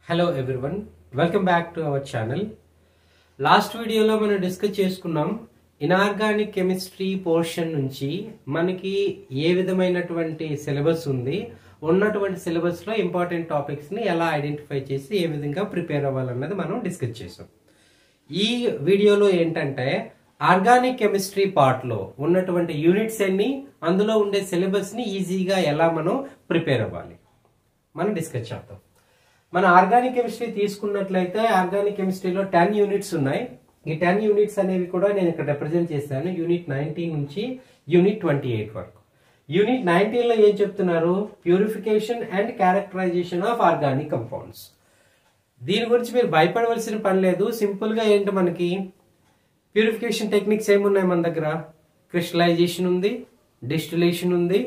hello everyone welcome back to our channel last వీడియోలో మనం discuss చేసుకున్నాం ఇనార్గానిక్ కెమిస్ట్రీ పోర్షన్ నుంచి మనకి ఏ విధమైనటువంటి సిలబస్ ఉంది ఉన్నటువంటి సిలబస్ లో ఇంపార్టెంట్ టాపిక్స్ ని ఎలా ఐడెంటిఫై చేసి ఏ విధంగా ప్రిపేర్ అవ్వాలన్నది మనం డిస్కస్ చేసాం ఈ వీడియోలో ఏంటంటే ఆర్గానిక్ కెమిస్ట్రీ పార్ట్ లో ఉన్నటువంటి యూనిట్స్ అన్ని అందులో ఉండే సిలబస్ ని ఈజీగా ఎలా మనం ప్రిపేర్ అవ్వాలి మనం డిస్కస్ చేద్దాం మన ఆర్గానిక్ కెమిస్ట్రీ తీసుకున్నట్లయితే ఆర్గానిక్ కెమిస్ట్రీలో టెన్ యూనిట్స్ ఉన్నాయి ఈ టెన్ యూనిట్స్ అనేవి కూడా నేను ఇక్కడ రిప్రజెంట్ చేశాను యూనిట్ నైన్టీన్ నుంచి యూనిట్ ట్వంటీ ఎయిట్ వరకు యూనిట్ నైన్టీన్ లో ఏం చెప్తున్నారు purification and characterisation of organic compounds దీని గురించి మీరు భయపడవలసిన పని లేదు సింపుల్ గా ఏంటి మనకి ప్యూరిఫికేషన్ టెక్నిక్స్ ఏమున్నాయి మన దగ్గర క్రిస్టలైజేషన్ ఉంది డిస్టిలేషన్ ఉంది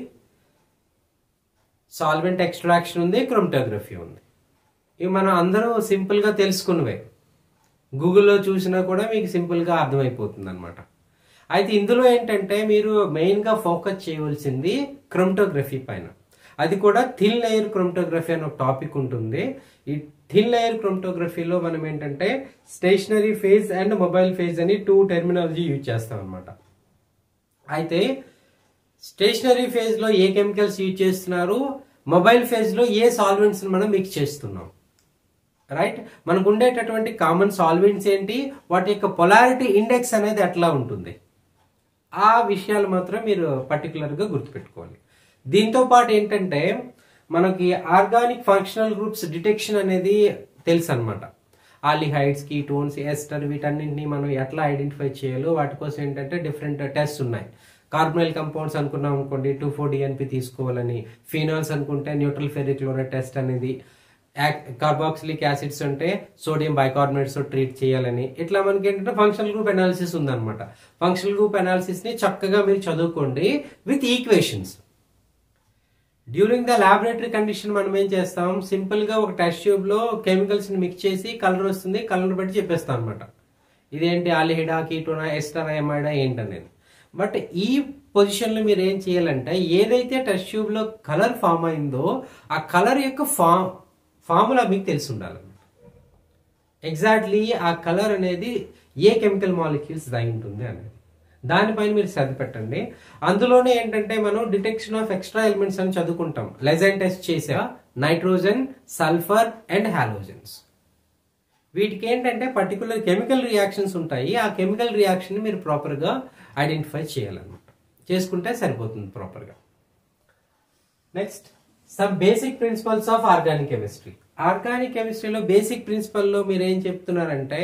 సాల్వెంట్ ఎక్స్ట్రాక్షన్ ఉంది క్రోమటోగ్రఫీ ఉంది ఇవి మనం అందరూ సింపుల్ గా తెలుసుకున్నవే గూగుల్లో చూసినా కూడా మీకు సింపుల్ గా అర్థమైపోతుంది అనమాట అయితే ఇందులో ఏంటంటే మీరు మెయిన్ గా ఫోకస్ చేయవలసింది క్రోమటోగ్రఫీ పైన అది కూడా థిన్ లేయర్ క్రోమటోగ్రఫీ అనే ఒక టాపిక్ ఉంటుంది ఈ థిన్ లేయర్ క్రోమటోగ్రఫీలో మనం ఏంటంటే stationary phase and mobile phase అని టూ టెర్మినాలజీ యూజ్ చేస్తాం అనమాట అయితే స్టేషనరీ ఫేజ్ లో ఏ కెమికల్స్ యూజ్ చేస్తున్నారు మొబైల్ ఫేజ్ లో ఏ సాల్వెంట్స్ మనం మిక్స్ చేస్తున్నాం రైట్ మనకు ఉండేటటువంటి కామన్ సాల్వెంట్స్ ఏంటి వాటి యొక్క పొలారిటీ ఇండెక్స్ అనేది ఎట్లా ఉంటుంది ఆ విషయాలు మాత్రం మీరు పర్టికులర్ గా గుర్తుపెట్టుకోవాలి దీంతో పాటు ఏంటంటే మనకి ఆర్గానిక్ ఫంక్షనల్ గ్రూప్స్ డిటెక్షన్ అనేది తెలుసు అనమాట ఆలిహైడ్స్ కీటోన్స్ ఎస్టర్ వీటన్నింటినీ మనం ఎట్లా ఐడెంటిఫై చేయాలో వాటి కోసం ఏంటంటే డిఫరెంట్ టెస్ట్ ఉన్నాయి కార్బనైల్ కంపౌండ్స్ అనుకున్నాం అనుకోండి టూ ఫోర్ డిఎన్పి తీసుకోవాలని ఫినాల్స్ అనుకుంటే న్యూట్రల్ ఫెరిక్లోనే టెస్ట్ అనేది కార్బాక్సిలిక్ యాసిడ్స్ అంటే సోడియం బైకార్బోనేట్స్ ట్రీట్ చేయాలని ఇట్లా మనకి ఏంటంటే ఫంక్షనల్ గ్రూప్ అనాలిసిస్ ఉందన్నమాట ఫంక్షనల్ గ్రూప్ అనాలిసిస్ ని చక్కగా మీరు చదువుకోండి with equations during the laboratory condition మనం ఏం చేస్తాం సింపుల్ గా ఒక టెస్ట్ ట్యూబ్ లో కెమికల్స్ ని మిక్స్ చేసి కలర్ వస్తుంది కలర్ బట్టి చెప్పేస్తాం అనమాట ఇదేంటి ఆలిహిడా కీటోనా ఎస్టరా ఎమైడా ఏంటనేది బట్ ఈ పొజిషన్ లో మీరు ఏం చేయాలంటే ఏదైతే టెస్ట్ ట్యూబ్ లో కలర్ ఫామ్ అయిందో ఆ కలర్ యొక్క ఫామ్ ఫార్ములా మీకు తెలిసి ఉండాలన్నమాట ఎగ్జాక్ట్లీ ఆ కలర్ అనేది ఏ కెమికల్ మాలిక్యూల్స్ దాగి ఉంటుంది అనేది దానిపైన మీరు శ్రద్ధ పెట్టండి అందులోనే ఏంటంటే మనం డిటెక్షన్ ఆఫ్ ఎక్స్ట్రా ఎలిమెంట్స్ అని చదువుకుంటాం లెజన్ టెస్ట్ చేసా నైట్రోజన్ సల్ఫర్ అండ్ హాలోజన్స్ వీటికి ఏంటంటే పర్టికులర్ కెమికల్ రియాక్షన్స్ ఉంటాయి ఆ కెమికల్ రియాక్షన్ మీరు ప్రాపర్గా ఐడెంటిఫై చేయాలన్నమాట చేసుకుంటే సరిపోతుంది ప్రాపర్గా next some basic principles of organic chemistry organic కెమిస్ట్రీలో బేసిక్ ప్రిన్సిపల్లో మీరు ఏం చెప్తున్నారంటే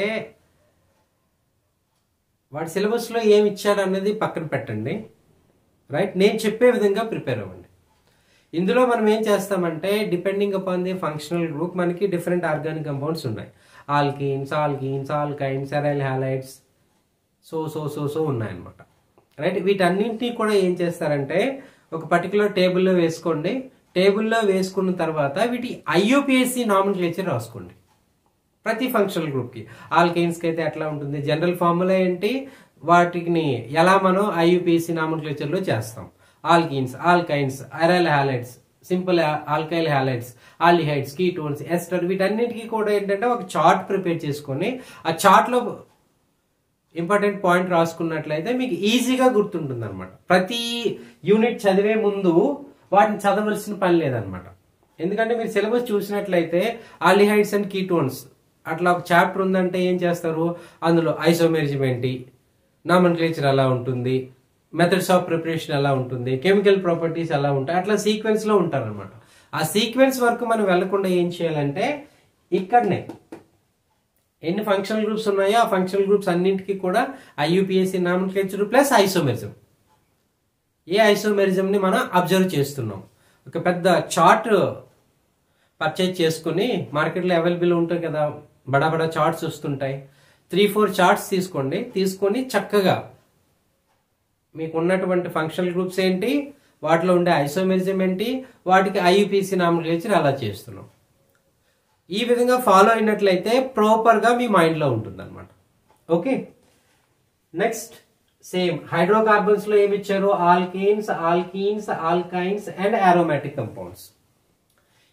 వాడి సిలబస్లో ఏమి ఇచ్చాడు అన్నది పక్కన పెట్టండి రైట్ నేను చెప్పే విధంగా ప్రిపేర్ అవ్వండి ఇందులో మనం ఏం చేస్తామంటే depending upon the functional group మనకి డిఫరెంట్ ఆర్గానిక్ కంపౌండ్స్ ఉన్నాయి alkenes alkenes alkynes aryl halides so so so so ఉన్నాయన్నమాట రైట్ వీటన్నింటినీ కూడా ఏం చేస్తారంటే ఒక పర్టికులర్ టేబుల్లో వేసుకోండి టేబుల్లో వేసుకున్న తర్వాత వీటి ఐయుపిఎస్సి నామినిక్లేచర్ రాసుకోండి ప్రతి ఫంక్షనల్ గ్రూప్కి ఆల్కైన్స్కి అయితే ఎట్లా ఉంటుంది జనరల్ ఫార్ములా ఏంటి వాటిని ఎలా మనం ఐయుపిఎస్సి నామినిక్లేచర్లో చేస్తాం alkenes alkynes aryl halides simple alkyl halides aldehydes ketones ester వీటన్నిటికీ కూడా ఏంటంటే ఒక చార్ట్ ప్రిపేర్ చేసుకొని ఆ చార్ట్లో ఇంపార్టెంట్ పాయింట్ రాసుకున్నట్లయితే మీకు ఈజీగా గుర్తుంటుంది అనమాట ప్రతి యూనిట్ చదివే ముందు వాటిని చదవలసిన పని లేదనమాట ఎందుకంటే మీరు సిలబస్ చూసినట్లయితే ఆలిహైడ్స్ అండ్ కీటోన్స్ అట్లా ఒక చాప్టర్ ఉందంటే ఏం చేస్తారు అందులో ఐసోమెరిజం ఏంటి నామన్క్లేచర్ ఎలా ఉంటుంది మెథడ్స్ ఆఫ్ ప్రిపరేషన్ ఎలా ఉంటుంది కెమికల్ ప్రాపర్టీస్ ఎలా ఉంటాయి అట్లా సీక్వెన్స్ లో ఉంటారనమాట ఆ సీక్వెన్స్ వరకు మనం వెళ్లకుండా ఏం చేయాలంటే ఇక్కడనే ఎన్ని ఫంక్షనల్ గ్రూప్స్ ఉన్నాయో ఆ ఫంక్షనల్ గ్రూప్స్ అన్నింటికి కూడా ఐయుపిఎస్సి నామన్క్లేచర్ ప్లస్ ఐసోమెరిజం ఏ ఐసోమెరిజంని మనం అబ్జర్వ్ చేస్తున్నాం ఒక పెద్ద చార్ట్ పర్చేజ్ చేసుకుని మార్కెట్లో అవైలబుల్ ఉంటుంది కదా బడా బడా చార్ట్స్ వస్తుంటాయి త్రీ ఫోర్ చార్ట్స్ తీసుకోండి తీసుకొని చక్కగా మీకు ఉన్నటువంటి ఫంక్షనల్ గ్రూప్స్ ఏంటి వాటిలో ఉండే ఐసోమెరిజం ఏంటి వాటికి ఐయుపిసి నామినేచర్ అలా చేస్తున్నాం ఈ విధంగా ఫాలో అయినట్లయితే ప్రాపర్గా మీ మైండ్లో ఉంటుంది అనమాట ఓకే నెక్స్ట్ సేమ్ హైడ్రోకార్బన్స్ లో ఏమి ఇచ్చారు alkenes alkenes alkynes and aromatic compounds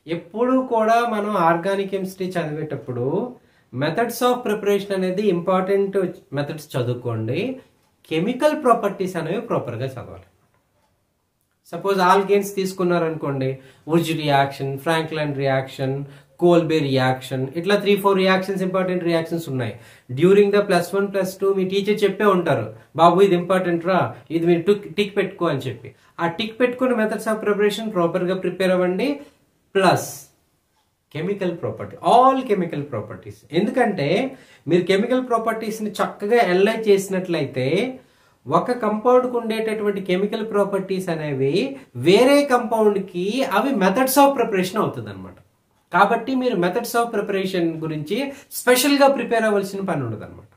ఎప్పుడు కూడా మనం ఆర్గానిక్ కెమిస్ట్రీ చదివేటప్పుడు మెథడ్స్ ఆఫ్ ప్రిపరేషన్ అనేది ఇంపార్టెంట్ మెథడ్స్ చదువుకోండి కెమికల్ ప్రాపర్టీస్ అనేవి ప్రాపర్గా చదవాలి సపోజ్ ఆల్గేన్స్ తీసుకున్నారనుకోండి Wurtz reaction Frankland reaction Kolbe reaction ఇట్లా three four reactions important reactions ఉన్నాయి during the plus one plus two మీ టీచర్ చెప్పే ఉంటారు బాబు ఇది ఇంపార్టెంట్ రా ఇది మీరు టిక్ టిక్ పెట్టుకో అని చెప్పి ఆ టిక్ పెట్టుకున్న మెథడ్స్ ఆఫ్ ప్రిపరేషన్ ప్రాపర్గా ప్రిపేర్ అవ్వండి plus chemical property all chemical properties ఎందుకంటే మీరు కెమికల్ ప్రాపర్టీస్ని చక్కగా అనలైజ్ చేసినట్లయితే ఒక కంపౌండ్కి ఉండేటటువంటి కెమికల్ ప్రాపర్టీస్ అనేవి వేరే కంపౌండ్కి అవి మెథడ్స్ ఆఫ్ ప్రిపరేషన్ అవుతుంది అనమాట కాబట్టి మీరు మెథడ్స్ ఆఫ్ ప్రిపరేషన్ గురించి స్పెషల్గా ప్రిపేర్ అవ్వాల్సిన పని ఉండదు అనమాట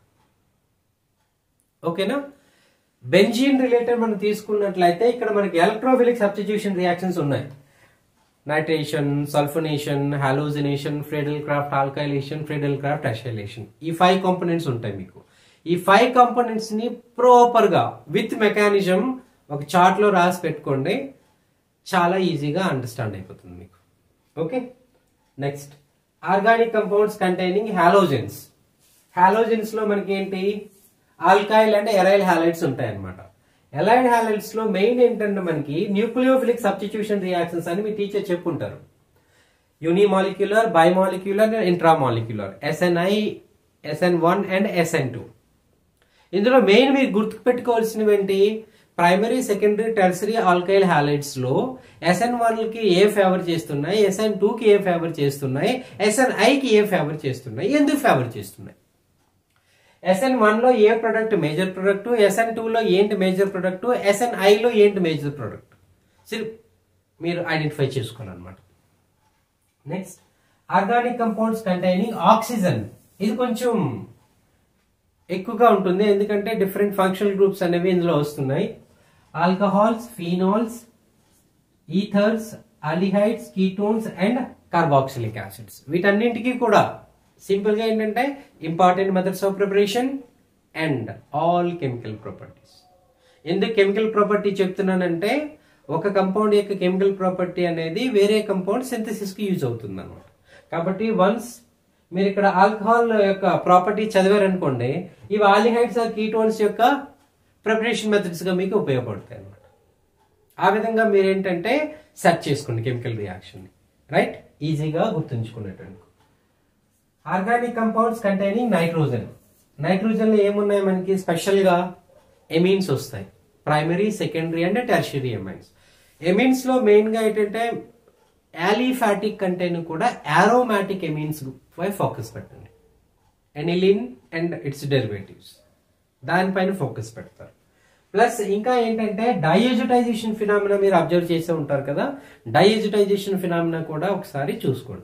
ఓకేనా బెంజీన్ రిలేటెడ్ మనం తీసుకున్నట్లయితే ఇక్కడ మనకి ఎలక్ట్రోఫిలిక్ సబ్స్టిట్యూషన్ రియాక్షన్స్ ఉన్నాయి nitration sulphonation halogenation Friedel Crafts alkylation Friedel Crafts acylation ఈ ఫైవ్ కాంపోనెంట్స్ ఉంటాయి మీకు ఈ ఫైవ్ కాంపోనెంట్స్ ని ప్రాపర్ గా విత్ మెకానిజం ఒక చార్ట్ లో రాసి పెట్టుకోండి చాలా ఈజీగా అండర్స్టాండ్ అయిపోతుంది మీకు okay next organic compounds containing halogens halogens లో మనకి ఏంటి ఆల్కైల్ అండ్ ఎరైల్ హాలైడ్స్ ఉంటాయి అనమాట ఎలైడ్ హాలైడ్స్ లో మెయిన్ ఏంటంటే మనకి న్యూక్లియోఫిలిక్ సబ్స్టిట్యూషన్ రియాక్షన్స్ అని మీ టీచర్ చెప్పుంటారు unimolecular bimolecular intramolecular SNi SN one and SN two ఇందులో మెయిన్ మీరు గుర్తు పెట్టుకోవాల్సినవి ఏంటి primary secondary tertiary alkyl halides లో ఎస్ఎన్ వన్ కి ఏ ఫేవర్ చేస్తున్నాయి ఎస్ఎన్ టూ కి ఏ ఫేవర్ చేస్తున్నాయి ఎస్ఎన్ ఐ కి ఏ ఫేవర్ చేస్తున్నాయి ఎందుకు ఫేవర్ చేస్తున్నాయి ఎస్ఎన్ వన్ లో ఏ product major product SN two లో ఏంటి మేజర్ ప్రొడక్ట్ ఎస్ఎన్ ఐ లో ఏంటి మేజర్ ప్రొడక్ట్ సరే మీరు ఐడెంటిఫై చేసుకోవాలన్నమాట next organic compounds containing oxygen ఇది కొంచెం ఎక్కువగా ఉంటుంది ఎందుకంటే డిఫరెంట్ ఫంక్షనల్ గ్రూప్స్ అనేవి ఇందులో వస్తున్నాయి alcohols phenols ethers aldehydes ketones and carboxylic acids వీటన్నింటికి కూడా సింపుల్ గా ఏంటంటే important methods of preparation and all chemical properties ఎందుకు కెమికల్ ప్రాపర్టీ చెప్తున్నానంటే ఒక కంపౌండ్ యొక్క కెమికల్ ప్రాపర్టీ అనేది వేరే కంపౌండ్ సింథసిస్ కి యూజ్ అవుతుంది అనమాట కాబట్టి వన్స్ మీరు ఇక్కడ ఆల్కహాల్ యొక్క ప్రాపర్టీ చదివారనుకోండి ఇవి ఆలిహైడ్స్ ఆర్ కీటోన్స్ యొక్క ప్రిపరేషన్ మెథడ్స్ గా మీకు ఉపయోగపడతాయి అనమాట ఆ విధంగా మీరు ఏంటంటే సెర్చ్ చేసుకోండి కెమికల్ రియాక్షన్ రైట్ ఈజీగా గుర్తుంచుకునేటందుకు organic compounds containing nitrogen nitrogen లో ఏమున్నాయి మనకి స్పెషల్ గా ఎమీన్స్ వస్తాయి primary secondary and tertiary amines amines లో మెయిన్ గా ఏంటంటే యాలీఫాటిక్ కంటెంట్ కూడా ఆరోమాటిక్ ఎమీన్స్ పై ఫోకస్ పెట్టండి ఎనిలిన్ అండ్ ఇట్స్ డెరివేటివ్స్ దానిపైన ఫోకస్ పెడతారు ప్లస్ ఇంకా ఏంటంటే డైఎజుటైజేషన్ ఫినామినా మీరు అబ్జర్వ్ చేసే ఉంటారు కదా డైఎజుటైజేషన్ ఫినామినా కూడా ఒకసారి చూసుకోండి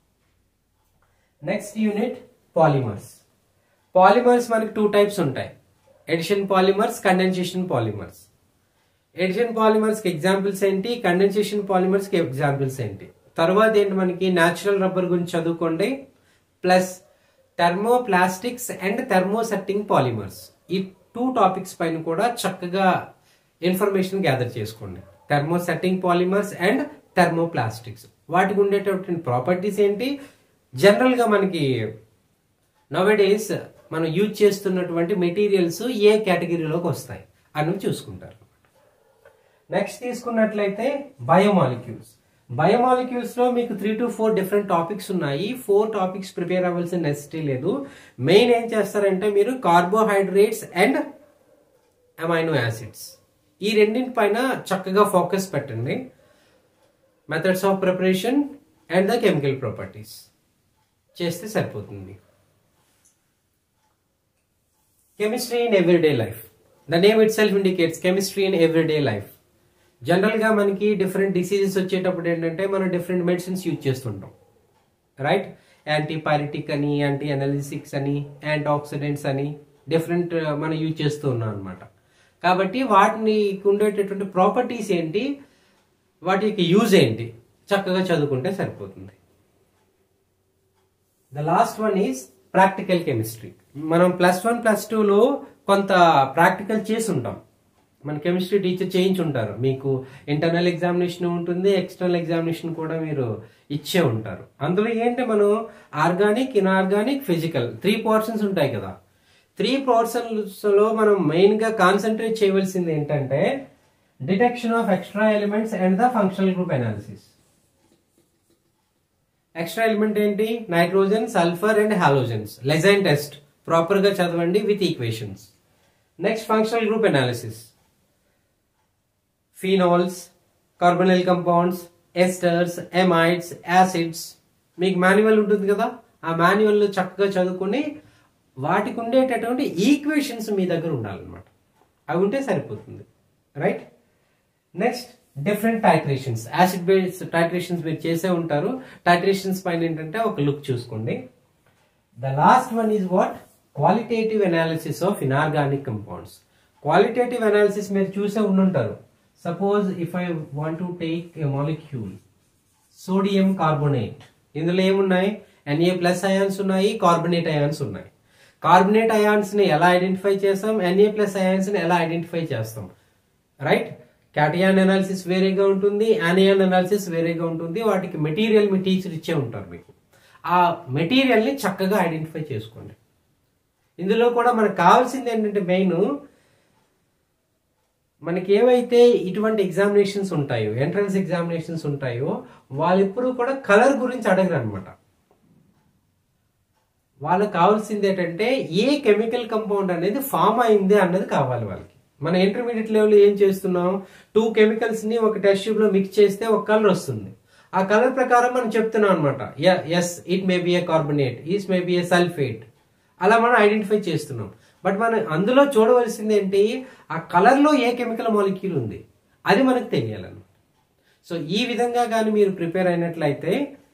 నెక్స్ట్ యూనిట్ పాలిమర్స్ పాలిమర్స్ మనకి టూ టైప్స్ ఉంటాయి addition polymers condensation polymers addition polymers కి ఎగ్జాంపుల్స్ ఏంటి కండెన్సేషన్ పాలిమర్స్ కి ఎగ్జాంపుల్స్ ఏంటి తర్వాత ఏంటి మనకి న్యాచురల్ రబ్బర్ గురించి చదువుకోండి plus thermoplastics and thermosetting polymers ఈ టూ టాపిక్స్ పైన కూడా చక్కగా ఇన్ఫర్మేషన్ గ్యాదర్ చేసుకోండి థర్మోసెట్టింగ్ పాలిమర్స్ అండ్ థర్మోప్లాస్టిక్స్ వాటికి ఉండేటటువంటి ప్రాపర్టీస్ ఏంటి జనరల్ గా మనకి నవడేస్ మనం యూజ్ చేస్తున్నటువంటి మెటీరియల్స్ ఏ కేటగిరీలోకి వస్తాయి అని చూసుకుంటారు నెక్స్ట్ తీసుకున్నట్లయితే బయోమాలిక్యూల్స్ బయోమాలిక్యూల్స్ లో మీకు three to four different topics ఉన్నాయి ఫోర్ టాపిక్స్ ప్రిపేర్ అవ్వాల్సిన నెసిటీ లేదు మెయిన్ ఏం చేస్తారంటే మీరు కార్బోహైడ్రేట్స్ అండ్ అమైనో యాసిడ్స్ ఈ రెండింటి పైన చక్కగా ఫోకస్ పెట్టండి methods of preparation and the chemical properties చేస్తే సరిపోతుంది మీకు chemistry in everyday life the name itself indicates chemistry in everyday life general గా మనకి డిఫరెంట్ డిసీజెస్ వచ్చేటప్పుడు ఏంటంటే మనం డిఫరెంట్ మెడిసిన్స్ యూజ్ చేస్తుంటాం రైట్ యాంటీపైరిటిక్ అని యాంటీ అనలిసిక్స్ అని యాంటీ ఆక్సిడెంట్స్ అని డిఫరెంట్ మనం యూజ్ చేస్తూ ఉన్నాం అనమాట కాబట్టి వాటిని ఉండేటటువంటి ప్రాపర్టీస్ ఏంటి వాటి యొక్క యూజ్ ఏంటి చక్కగా చదువుకుంటే సరిపోతుంది the last one is practical chemistry మనం ప్లస్ వన్ ప్లస్ టూలో కొంత ప్రాక్టికల్ చేసి ఉంటాం మన కెమిస్ట్రీ టీచర్ చేయించుంటారు మీకు ఇంటర్నల్ ఎగ్జామినేషన్ ఉంటుంది ఎక్స్టర్నల్ ఎగ్జామినేషన్ కూడా మీరు ఇచ్చే ఉంటారు అందులో ఏంటి మనం organic inorganic physical three portions ఉంటాయి కదా త్రీ పోర్షన్స్ లో మనం మెయిన్ గా కాన్సన్ట్రేట్ చేయవలసింది ఏంటంటే detection of extra elements and the functional group analysis extra element ఏంటి nitrogen sulphur and halogens Lassaigne test proper గా చదవండి with equations next functional group analysis phenols carbonyl compounds esters amides acids మీకు manual ఉంటుంది కదా ఆ manual చక్కగా చదువుకొని వాటికి ఉండేటటువంటి ఈక్వేషన్స్ మీ దగ్గర ఉండాలన్నమాట అవి ఉంటే సరిపోతుంది right next different titrations acid base titrations మీరు చేసే ఉంటారు టైట్రేషన్స్ పైన ఏంటంటే ఒక లుక్ చూసుకోండి the last one is what qualitative analysis of inorganic compounds qualitative analysis మీరు చూసే ఉండుంటారు suppose if I want to take a molecule sodium carbonate ఇందులో ఏమున్నాయి ఎన్ఏ ప్లస్ అయాన్స్ ఉన్నాయి కార్బోనేట్ అయాన్స్ ఉన్నాయి కార్బోనేట్ అయాన్స్ ని ఎలా ఐడెంటిఫై చేస్తాం ఎన్ఏ ప్లస్ అయాన్స్ ని ఎలా ఐడెంటిఫై చేస్తాం రైట్ క్యాటియాన్ అనాలిసిస్ వేరేగా ఉంటుంది యానియాన్ అనాలిసిస్ వేరేగా ఉంటుంది వాటికి మెటీరియల్ మీ టీచర్ ఇచ్చే ఉంటారు మీకు ఆ మెటీరియల్ ని చక్కగా ఐడెంటిఫై చేసుకోండి ఇందులో కూడా మనకు కావాల్సింది ఏంటంటే మెయిన్ మనకి ఏవైతే ఇటువంటి ఎగ్జామినేషన్స్ ఉంటాయో ఎంట్రన్స్ ఎగ్జామినేషన్స్ ఉంటాయో వాళ్ళెప్పుడు కూడా కలర్ గురించి అడగరు అనమాట వాళ్ళకి కావాల్సింది ఏంటంటే ఏ కెమికల్ కంపౌండ్ అనేది ఫామ్ అయింది అన్నది కావాలి వాళ్ళకి మన ఇంటర్మీడియట్ లెవెల్ ఏం చేస్తున్నాం టూ కెమికల్స్ ని ఒక టెస్ట్ ట్యూబ్ లో మిక్స్ చేస్తే ఒక కలర్ వస్తుంది ఆ కలర్ ప్రకారం మనం చెప్తున్నాం అనమాట as it may be a carbonate is may be a sulphate అలా మనం ఐడెంటిఫై చేస్తున్నాం బట్ మనం అందులో చూడవలసింది ఏంటి ఆ కలర్ లో ఏ కెమికల్ మాలిక్యూల్ ఉంది అది మనకు తెలియాలన్నమాట సో ఈ విధంగా కానీ మీరు ప్రిపేర్ అయినట్లయితే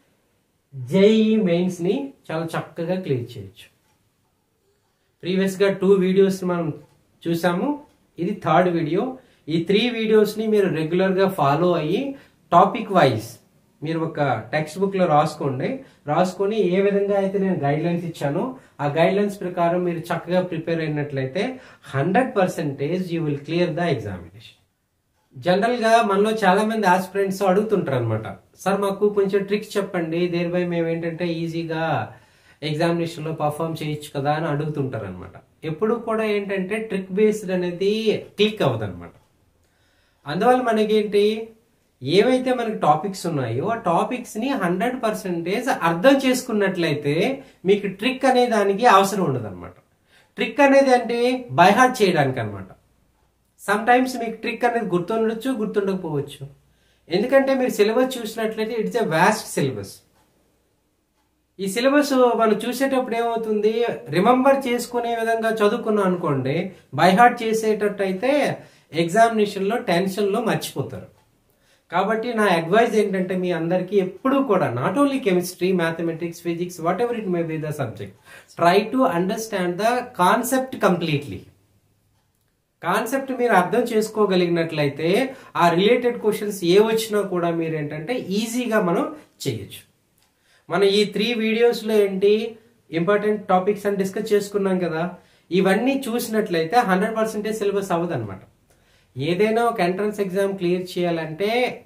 జేఈ మెయిన్స్ ని చాలా చక్కగా క్లియర్ చేయొచ్చు ప్రీవియస్ గా టూ వీడియోస్ మనం చూసాము ఇది థర్డ్ వీడియో ఈ త్రీ వీడియోస్ ని మీరు రెగ్యులర్ గా ఫాలో అయ్యి టాపిక్ వైజ్ మీరు ఒక టెక్స్ట్ బుక్ లో రాసుకోండి రాసుకొని ఏ విధంగా అయితే నేను గైడ్ లైన్స్ ఇచ్చానో ఆ గైడ్ లైన్స్ ప్రకారం మీరు చక్కగా ప్రిపేర్ అయినట్లయితే hundred percentage you will clear the examination general గా మనలో చాలా మంది ఆస్పిరెంట్స్ అడుగుతుంటారు అనమాట సార్ మాకు కొంచెం ట్రిక్స్ చెప్పండి దేర్ బై మేము ఏంటంటే ఈజీగా ఎగ్జామినేషన్ లో పర్ఫామ్ చేయొచ్చు కదా అని అడుగుతుంటారు అనమాట ఎప్పుడు కూడా ఏంటంటే ట్రిక్ బేస్డ్ అనేది క్లిక్ అవ్వదు అనమాట అందువల్ల మనకేంటి ఏవైతే మనకి టాపిక్స్ ఉన్నాయో ఆ టాపిక్స్ ని హండ్రెడ్ పర్సెంటేజ్ అర్థం చేసుకున్నట్లయితే మీకు ట్రిక్ అనే దానికి అవసరం ఉండదు అనమాట ట్రిక్ అనేది అంటే బైహార్ట్ చేయడానికి అనమాట సమ్ టైమ్స్ మీకు ట్రిక్ అనేది గుర్తుండొచ్చు గుర్తుండకపోవచ్చు ఎందుకంటే మీరు సిలబస్ చూసినట్లయితే ఇట్స్ ఎ వాస్ట్ సిలబస్ ఈ సిలబస్ మనం చూసేటప్పుడు ఏమవుతుంది రిమెంబర్ చేసుకునే విధంగా చదువుకున్నాం అనుకోండి బైహార్ట్ చేసేటట్టు అయితే ఎగ్జామినేషన్ లో టెన్షన్ లో మర్చిపోతారు కాబట్టి నా అడ్వైజ్ ఏంటంటే మీ అందరికీ ఎప్పుడూ కూడా not only chemistry mathematics physics whatever it may be the subject try to understand the concept completely concept మీరు అర్థం చేసుకోగలిగినట్లయితే ఆ రిలేటెడ్ క్వశ్చన్స్ ఏ వచ్చినా కూడా మీరు ఏంటంటే ఈజీగా మనం చేయొచ్చు మనం ఈ త్రీ వీడియోస్లో ఏంటి ఇంపార్టెంట్ టాపిక్స్ అని డిస్కస్ చేసుకున్నాం కదా ఇవన్నీ చూసినట్లయితే హండ్రెడ్ పర్సెంటేజ్ సిలబస్ అవ్వదు అనమాట ఏదైనా ఒక ఎంట్రన్స్ ఎగ్జామ్ క్లియర్ చేయాలంటే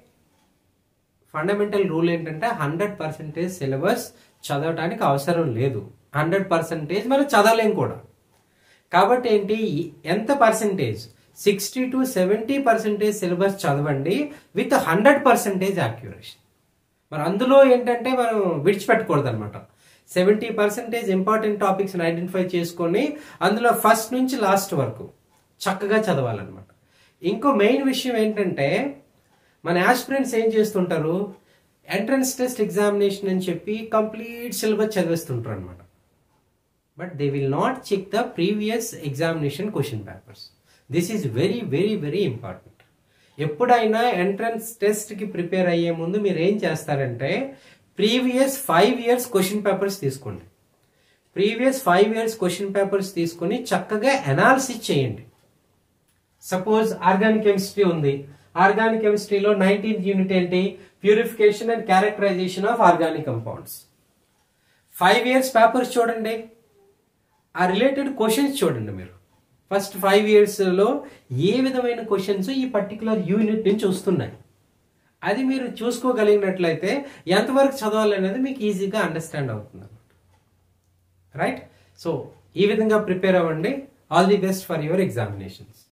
ఫండమెంటల్ రూల్ ఏంటంటే హండ్రెడ్ పర్సెంటేజ్ సిలబస్ చదవడానికి అవసరం లేదు హండ్రెడ్ పర్సెంటేజ్ మనం చదవలేం కూడా కాబట్టి ఏంటి ఎంత percentage sixty to seventy percentage syllabus చదవండి విత్ హండ్రెడ్ పర్సెంటేజ్ యాక్యురేషన్ మరి అందులో ఏంటంటే మనం విడిచిపెట్టకూడదు అనమాట seventy percentage important topics identify చేసుకొని అందులో ఫస్ట్ నుంచి లాస్ట్ వరకు చక్కగా చదవాలన్నమాట ఇంకో మెయిన్ విషయం ఏంటంటే మన ఆస్పిరెంట్స్ ఏం చేస్తుంటారు ఎంట్రన్స్ టెస్ట్ ఎగ్జామినేషన్ అని చెప్పి కంప్లీట్ సిలబస్ చదివేస్తుంటారు అనమాట but they will not check the previous examination question papers this is very very very important ఎప్పుడైనా ఎంట్రన్స్ టెస్ట్ కి ప్రిపేర్ అయ్యే ముందు మీరు ఏం చేస్తారంటే previous five years question papers తీసుకోండి previous five years question papers తీసుకొని చక్కగా అనాలిసిస్ చేయండి సపోజ్ ఆర్గానిక్ కెమిస్ట్రీ ఉంది ఆర్గానిక్ కెమిస్ట్రీలో నైన్టీన్త్ యూనిట్ ఏంటి purification and characterisation of organic compounds five years papers చూడండి ఆ రిలేటెడ్ క్వశ్చన్స్ చూడండి మీరు ఫస్ట్ ఫైవ్ ఇయర్స్లో ఏ విధమైన క్వశ్చన్స్ ఈ పర్టికులర్ యూనిట్ నుంచి వస్తున్నాయి అది మీరు చూసుకోగలిగినట్లయితే ఎంతవరకు చదవాలనేది మీకు ఈజీగా అండర్స్టాండ్ అవుతుంది అనమాట రైట్ సో ఈ విధంగా ప్రిపేర్ అవ్వండి all the best for your examinations